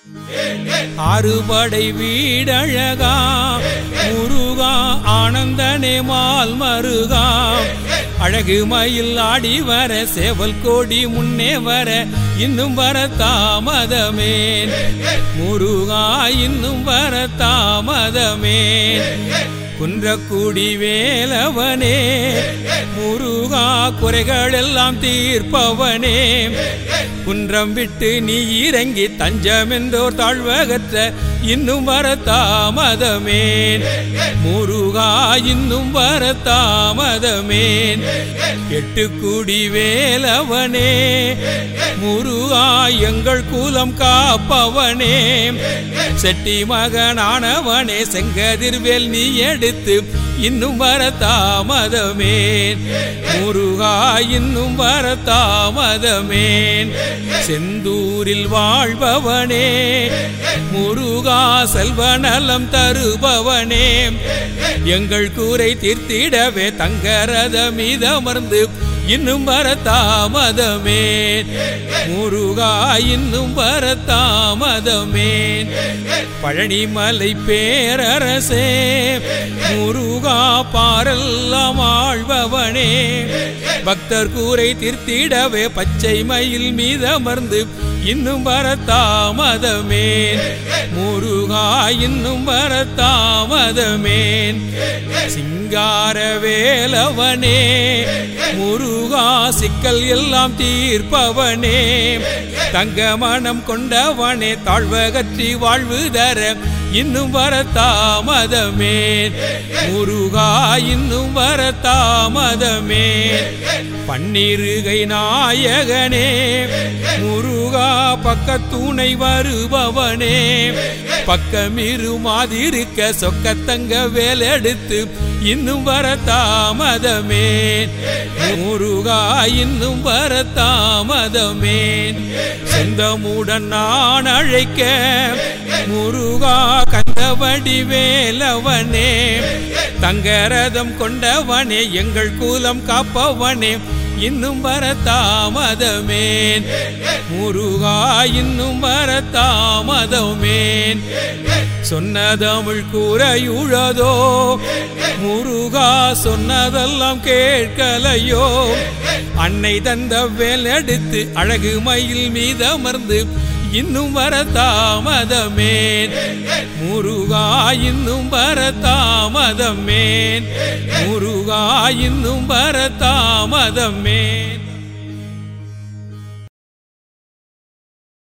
ஆறுபடை வீடழகா முருகா ஆனந்தனே மால் மருகா அழகு மயில் ஆடி வர சேவல் கோடி முன்னே வர இன்னும் வர தாமதமேன் முருகா இன்னும் வர தாமதமேன் குன்றக்குடி வேலவனே முருகா குறைகள் எல்லாம் தீர்ப்பவனே குன்றம் விட்டு நீ இறங்கி தஞ்சமென்றோர் தாழ்வகற்ற இன்னும் வர தாமதமேன் முருகா இன்னும் வர தாமதமேன் எட்டு குடி வேலவனே முருகா எங்கள் குலம் காப்பவனே செட்டி மகனானவனே செங்கதிர்வேல் நீ எடுத்து இன்னும் வர தாமதமேன் முருகா இன்னும் வர தாமதமேன் செந்தூரில் வாழ்பவனே முருகா செல்வநலம் தருபவனே எங்கள் கூரை தீர்த்திடவே தங்கரத மீதமர்ந்து இன்னும் வர தாமதமேன் முருகா இன்னும் வர தாமதமேன் பழனிமலை பேரரசே முருகா பாரெல்லாம் ஆழ்பவனே பக்தர் கூரை தீர்த்திடவே பச்சை மயில் மீதமர்ந்து இன்னும் வர தாமதமேன் முருகா இன்னும் வர தாமதமேன் சிங்கார வேலவனே முருகா சிக்கல் எல்லாம் தீர்ப்பவனே தங்க மனம் கொண்டவனே தாழ்வகற்றி வாழ்வு தர இன்னும் வர தாமதமேன் முருகா இன்னும் வர தாமதமேன் பன்னிருகை நாயகனே முருகா பக்கத்துணை வருபவனே பக்கமிரு மாதிருக்க சொக்கத்தங்க வேலெடுத்து இன்னும் வர தாமதமேன் முருகா இன்னும் வர தாமதமேன் சொந்தமுடன் நான் அழைக்க முருகா கந்தவடி வேலவனே தங்கரதம் கொண்டவனே எங்கள் கூலம் காப்பவனே இன்னும் வர தாமதமேன் முருகா இன்னும் வர தாமதமேன் சொன்ன தமிழ் கூறையுழதோ முருகா சொன்னதெல்லாம் கேட்கலையோ அன்னை தந்த வேல் எடுத்து அழகு மயில் மீதமர்ந்து இன்னும் வர தாமதமேன் முருகா இன்னும் வர தாமதமேன் முருகா இன்னும் வர தாமதமேன்